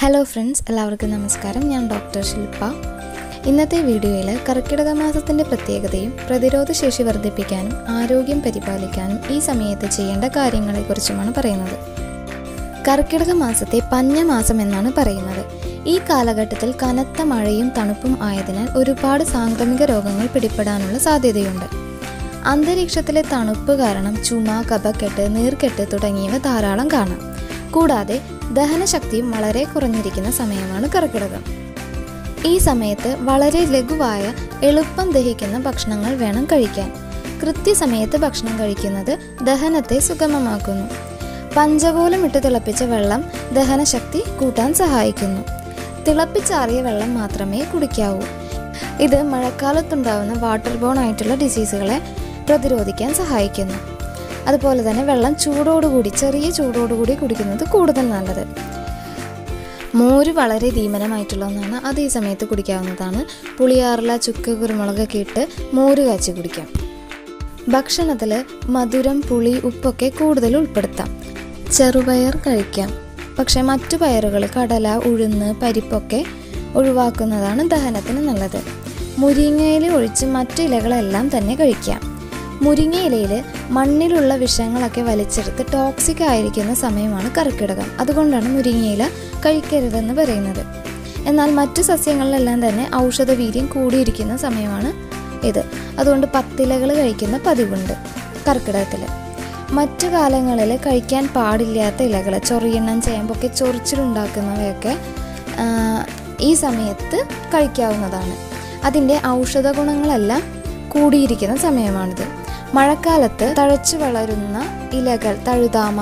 hello friends എല്ലാവർക്കും നമസ്കാരം ഞാൻ ഡോക്ടർ ശില്പ ഇന്നത്തെ വീഡിയോയിൽ കർക്കിടക മാസത്തിൻ്റെ പ്രത്യേകതയും പ്രതിരോധ ശേഷി വർദ്ധിപ്പിക്കാനും ആരോഗ്യം പരിപാലിക്കാനും ഈ സമയത്ത് ചെയ്യേണ്ട കാര്യങ്ങളെക്കുറിച്ചുമാണ് പറയുന്നത് കർക്കിടക മാസത്തെ പഞ്ഞമാസം എന്നാണ് പറയുന്നത് ഈ കാലഘട്ടത്തിൽ കനത്ത മഴയും തണുപ്പും ആയതിനാൽ ഒരുപാട് സാംക്രമിക രോഗങ്ങൾ പിടിപെടാനുള്ള സാധ്യതയുണ്ട് അന്തരീക്ഷത്തിലെ തണുപ്പ് കാരണം ചുമ കഫക്കെട്ട് നീർക്കെട്ട് തുടങ്ങിയവ ധാരാളം കാണാം കൂടാതെ ദഹനശക്തിയും വളരെ കുറഞ്ഞിരിക്കുന്ന സമയമാണ് കർക്കിടകം ഈ സമയത്ത് വളരെ ലഘുവായ എളുപ്പം ദഹിക്കുന്ന ഭക്ഷണങ്ങൾ വേണം കഴിക്കാൻ കൃത്യസമയത്ത് ഭക്ഷണം കഴിക്കുന്നത് ദഹനത്തെ സുഗമമാക്കുന്നു പഞ്ചകൂലം ഇട്ട് തിളപ്പിച്ച വെള്ളം ദഹനശക്തി കൂട്ടാൻ സഹായിക്കുന്നു തിളപ്പിച്ചാറിയ വെള്ളം മാത്രമേ കുടിക്കാവൂ ഇത് മഴക്കാലത്തുണ്ടാകുന്ന വാട്ടർ ബോൺ ആയിട്ടുള്ള ഡിസീസുകളെ പ്രതിരോധിക്കാൻ സഹായിക്കുന്നു അതുപോലെ തന്നെ വെള്ളം ചൂടോടുകൂടി ചെറിയ ചൂടോടുകൂടി കുടിക്കുന്നത് കൂടുതൽ നല്ലത് മോര് വളരെ ധീമനമായിട്ടുള്ള ഒന്നാണ് അത് ഈ സമയത്ത് കുടിക്കാവുന്നതാണ് പുളിയാറില ചുക്ക് കുരുമുളകൊക്കെ ഇട്ട് മോര് കാച്ചി കുടിക്കാം ഭക്ഷണത്തിൽ മധുരം പുളി ഉപ്പൊക്കെ കൂടുതൽ ഉൾപ്പെടുത്താം ചെറുപയർ കഴിക്കാം പക്ഷേ മറ്റു പയറുകൾ കടല ഉഴുന്ന് പരിപ്പൊക്കെ ഒഴിവാക്കുന്നതാണ് ദഹനത്തിന് നല്ലത് മുരിങ്ങയില ഒഴിച്ച് മറ്റു ഇലകളെല്ലാം തന്നെ കഴിക്കാം മുരിങ്ങയിലയിൽ മണ്ണിലുള്ള വിഷങ്ങളൊക്കെ വലിച്ചെടുത്ത് ടോക്സിക് ആയിരിക്കുന്ന സമയമാണ് കർക്കിടകം അതുകൊണ്ടാണ് മുരിങ്ങയില കഴിക്കരുതെന്ന് പറയുന്നത് എന്നാൽ മറ്റു സസ്യങ്ങളിലെല്ലാം തന്നെ ഔഷധവീര്യം കൂടിയിരിക്കുന്ന സമയമാണ് ഇത് അതുകൊണ്ട് പത്തിലകൾ കഴിക്കുന്ന പതിവുണ്ട് കർക്കിടകത്തിൽ മറ്റു കാലങ്ങളിൽ കഴിക്കാൻ പാടില്ലാത്ത ഇലകൾ ചൊറിയെണ്ണം ചേമ്പൊക്കെ ചൊറിച്ചിലുണ്ടാക്കുന്നവയൊക്കെ ആ, ഈ സമയത്ത് കഴിക്കാവുന്നതാണ് അതിൻ്റെ ഔഷധ ഗുണങ്ങളെല്ലാം കൂടിയിരിക്കുന്ന സമയമാണിത് മഴക്കാലത്ത് തഴച്ചു വളരുന്ന ഇലകൾ തഴുതാമ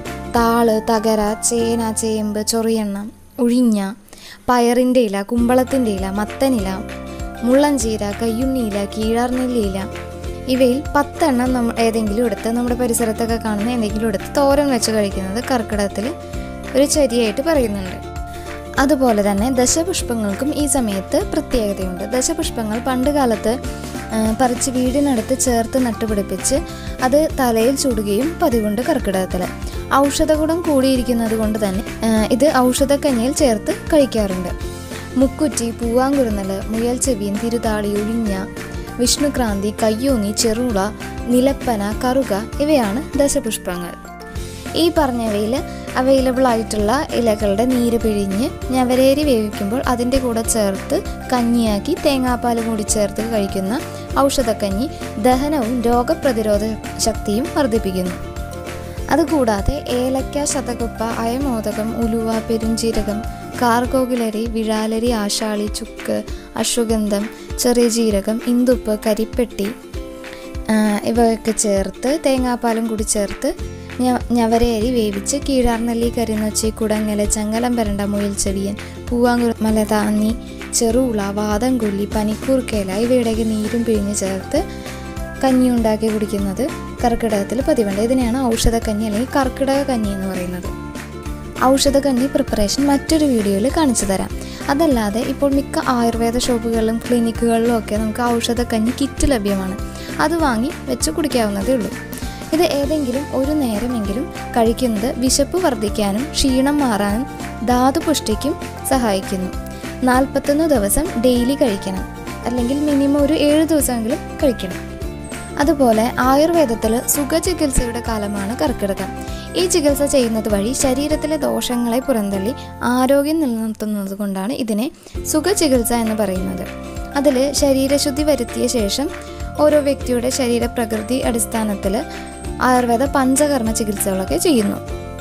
താള് തകര ചേന ചേമ്പ് ചൊറിയെണ്ണ ഉഴിഞ്ഞ പയറിൻ്റെ ഇല കുമ്പളത്തിൻ്റെ ഇല മത്തനില മുള്ളഞ്ചീര കയ്യുണ്ണിയില കീഴാർനെല്ലിയില ഇവയിൽ പത്തെണ്ണം നമ്മൾ ഏതെങ്കിലും എടുത്ത് നമ്മുടെ പരിസരത്തൊക്കെ കാണുന്ന എന്തെങ്കിലും എടുത്ത് തോരൻ വെച്ച് കഴിക്കുന്നത് കർക്കിടകത്തിൽ ഒരു ചരിയായിട്ട് പറയുന്നുണ്ട് അതുപോലെ തന്നെ ദശപുഷ്പങ്ങൾക്കും ഈ സമയത്ത് പ്രത്യേകതയുണ്ട് ദശപുഷ്പങ്ങൾ പണ്ട് കാലത്ത് ആ, പറിച്ച് വീടിനടുത്ത് ചേർത്ത് നട്ടുപിടിപ്പിച്ച് അത് തലയിൽ ചൂടുകയും പതിവുണ്ട് കർക്കിടകത്തിൽ ഔഷധഗുണം കൂടിയിരിക്കുന്നത് കൊണ്ട് തന്നെ ആ, ഇത് ഔഷധക്കഞ്ഞിയിൽ ചേർത്ത് കഴിക്കാറുണ്ട് മുക്കുറ്റി പൂവാങ്കുരുന്നൽ മുയൽ ചെവിയൻ തിരുതാളി ഒഴിഞ്ഞ വിഷ്ണുക്രാന്തി കയ്യോന്നി ചെറുള നിലപ്പന കറുക ഇവയാണ് ദശപുഷ്പങ്ങൾ ഈ പറഞ്ഞവയിൽ അവൈലബിൾ ആയിട്ടുള്ള ഇലകളുടെ നീര് പിഴിഞ്ഞ് ഞവരേരി വേവിക്കുമ്പോൾ അതിൻ്റെ കൂടെ ചേർത്ത് കഞ്ഞിയാക്കി തേങ്ങാപ്പാൽ കൂടി ചേർത്ത് കഴിക്കുന്ന ഔഷധക്കഞ്ഞി ദഹനവും രോഗപ്രതിരോധ ശക്തിയും വർദ്ധിപ്പിക്കുന്നു അതുകൂടാതെ ഏലക്ക ശതകുപ്പ അയമോദകം ഉലുവ പെരുംജീരകം കാർഗോഗിലരി വിഴാലരി ആശാളി ചുക്ക് അശ്വഗന്ധം ചെറിയ ജീരകം ഇന്ദുപ്പ് കരിപ്പെട്ടി ആ, ഇവയൊക്കെ ചേർത്ത് തേങ്ങാപ്പാലും കൂടി ചേർത്ത് ഞ- ഞവരയരി വേവിച്ച് കീഴാർനെല്ലി കരിനൊച്ചി കുടങ്ങൽ ചങ്ങലം പരണ്ട മുയൽ ചെവിയൻ പൂവാങ്കുര മലതാന്നി ചെറുള വാദംകൊല്ലി പനിക്കൂർക്കേല ഇവയുടെയൊക്കെ നീരും പിഴിഞ്ഞ് ചേർത്ത് കഞ്ഞി ഉണ്ടാക്കി കുടിക്കുന്നത് കർക്കിടകത്തിൽ പതിവുണ്ട് ഇതിനെയാണ് ഔഷധക്കഞ്ഞി അല്ലെങ്കിൽ കർക്കിടക കഞ്ഞി എന്ന് പറയുന്നത് ഔഷധകഞ്ഞി പ്രിപ്പറേഷൻ മറ്റൊരു വീഡിയോയിൽ കാണിച്ചു തരാം അതല്ലാതെ ഇപ്പോൾ മിക്ക ആയുർവേദ ഷോപ്പുകളിലും ക്ലിനിക്കുകളിലും ഒക്കെ നമുക്ക് ഔഷധക്കഞ്ഞി കിറ്റ് ലഭ്യമാണ് അത് വാങ്ങി വെച്ച് കുടിക്കാവുന്നതേ ഉള്ളൂ ഇത് ഏതെങ്കിലും ഒരു നേരമെങ്കിലും കഴിക്കുന്നത് വിശപ്പ് വർദ്ധിക്കാനും ക്ഷീണം മാറാനും ധാതുപുഷ്ടിക്കും സഹായിക്കുന്നു നാൽപ്പത്തൊന്ന് ദിവസം ഡെയിലി കഴിക്കണം അല്ലെങ്കിൽ മിനിമം ഒരു ഏഴ് ദിവസമെങ്കിലും കഴിക്കണം അതുപോലെ ആയുർവേദത്തിൽ സുഖചികിത്സയുടെ കാലമാണ് കർക്കിടകം ഈ ചികിത്സ ചെയ്യുന്നത് വഴി ശരീരത്തിലെ ദോഷങ്ങളെ പുറന്തള്ളി ആരോഗ്യം നിലനിർത്തുന്നത് കൊണ്ടാണ് ഇതിനെ സുഖചികിത്സ എന്ന് പറയുന്നത് അതിൽ ശരീരശുദ്ധി വരുത്തിയ ശേഷം ഓരോ വ്യക്തിയുടെ ശരീരപ്രകൃതി അടിസ്ഥാനത്തിൽ ആയുർവേദ പഞ്ചകർമ്മ ചികിത്സകളൊക്കെ ചെയ്യുന്നു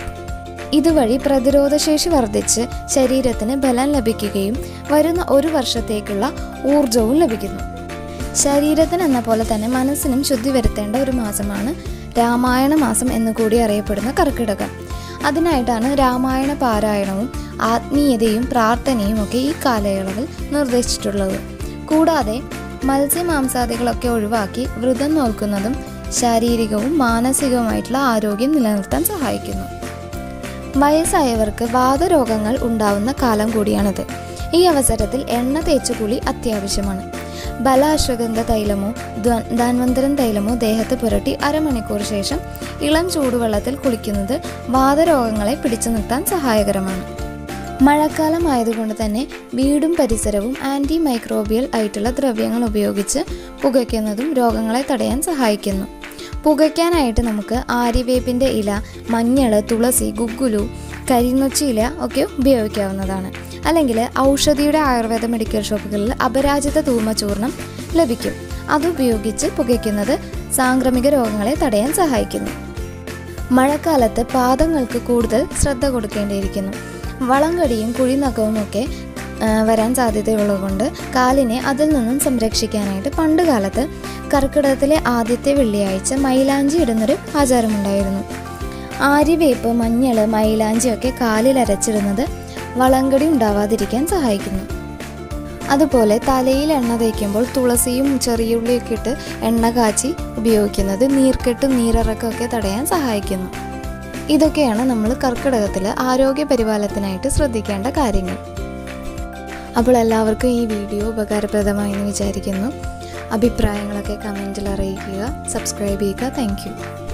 ഇതുവഴി പ്രതിരോധശേഷി വർദ്ധിച്ച് ശരീരത്തിന് ബലം ലഭിക്കുകയും വരുന്ന ഒരു വർഷത്തേക്കുള്ള ഊർജവും ലഭിക്കുന്നു ശരീരത്തിന് എന്ന പോലെ തന്നെ മനസ്സിനും ശുദ്ധി വരുത്തേണ്ട ഒരു മാസമാണ് രാമായണ മാസം എന്ന് കൂടി അറിയപ്പെടുന്ന കർക്കിടകം അതിനായിട്ടാണ് രാമായണ പാരായണവും ആത്മീയതയും പ്രാർത്ഥനയും ഒക്കെ ഈ കാലയളവിൽ നിർദ്ദേശിച്ചിട്ടുള്ളത് കൂടാതെ മത്സ്യമാംസാദികളൊക്കെ ഒഴിവാക്കി വ്രതം നോക്കുന്നതും ശാരീരികവും മാനസികവുമായിട്ടുള്ള ആരോഗ്യം നിലനിർത്താൻ സഹായിക്കുന്നു വയസ്സായവർക്ക് വാതരോഗങ്ങൾ ഉണ്ടാവുന്ന കാലം കൂടിയാണിത് ഈ അവസരത്തിൽ എണ്ണ തേച്ചുകുളി അത്യാവശ്യമാണ് ബല അശ്വഗന്ധ തൈലമോ ധ്വ- ധാന്വന്തരം തൈലമോ ദേഹത്ത് പുരട്ടി അരമണിക്കൂർ ശേഷം ഇളം ചൂടുവെള്ളത്തിൽ കുളിക്കുന്നത് വാതരോഗങ്ങളെ പിടിച്ചു നിർത്താൻ സഹായകരമാണ് മഴക്കാലം ആയതുകൊണ്ട് തന്നെ വീടും പരിസരവും ആൻറ്റി മൈക്രോബിയൽ ആയിട്ടുള്ള ദ്രവ്യങ്ങൾ ഉപയോഗിച്ച് പുകയ്ക്കുന്നതും രോഗങ്ങളെ തടയാൻ സഹായിക്കുന്നു പുകയ്ക്കാനായിട്ട് നമുക്ക് ആര്യവേപ്പിൻ്റെ ഇല മഞ്ഞൾ തുളസി ഗുഗ്ഗുലു കരിനൊച്ചി ഇല ഒക്കെ ഉപയോഗിക്കാവുന്നതാണ് അല്ലെങ്കിൽ ഔഷധിയുടെ ആയുർവേദ മെഡിക്കൽ ഷോപ്പുകളിൽ അപരാജിത ധൂമചൂർണം ലഭിക്കും അതുപയോഗിച്ച് പുകയ്ക്കുന്നത് സാംക്രമിക രോഗങ്ങളെ തടയാൻ സഹായിക്കുന്നു മഴക്കാലത്ത് പാദങ്ങൾക്ക് കൂടുതൽ ശ്രദ്ധ കൊടുക്കേണ്ടിയിരിക്കുന്നു വളങ്കടിയും കുഴിനഖവും ഒക്കെ ആ, വരാൻ സാധ്യതയുള്ളതുകൊണ്ട് കാലിനെ അതിൽ നിന്നും സംരക്ഷിക്കാനായിട്ട് പണ്ട് കാലത്ത് കർക്കിടകത്തിലെ ആദ്യത്തെ വെള്ളിയാഴ്ച മൈലാഞ്ചി ഇടുന്നൊരു ആചാരമുണ്ടായിരുന്നു ആര്യവേപ്പ് മഞ്ഞൾ മൈലാഞ്ചി ഒക്കെ കാലിൽ അരച്ചിടുന്നത് വളങ്കടി ഉണ്ടാവാതിരിക്കാൻ സഹായിക്കുന്നു അതുപോലെ തലയിൽ എണ്ണ തേക്കുമ്പോൾ തുളസിയും ചെറിയുള്ളിയൊക്കെ ഇട്ട് എണ്ണ കാച്ചി ഉപയോഗിക്കുന്നത് നീർക്കെട്ടും നീരിറക്കമൊക്കെ തടയാൻ സഹായിക്കുന്നു ഇതൊക്കെയാണ് നമ്മൾ കർക്കിടകത്തിൽ ആരോഗ്യ പരിപാലനത്തിനായിട്ട് ശ്രദ്ധിക്കേണ്ട കാര്യങ്ങൾ അപ്പോൾ എല്ലാവർക്കും ഈ വീഡിയോ ഉപകാരപ്രദമായി എന്ന് വിചാരിക്കുന്നു അഭിപ്രായങ്ങളൊക്കെ കമൻറ്റിൽ അറിയിക്കുക സബ്സ്ക്രൈബ് ചെയ്യുക താങ്ക്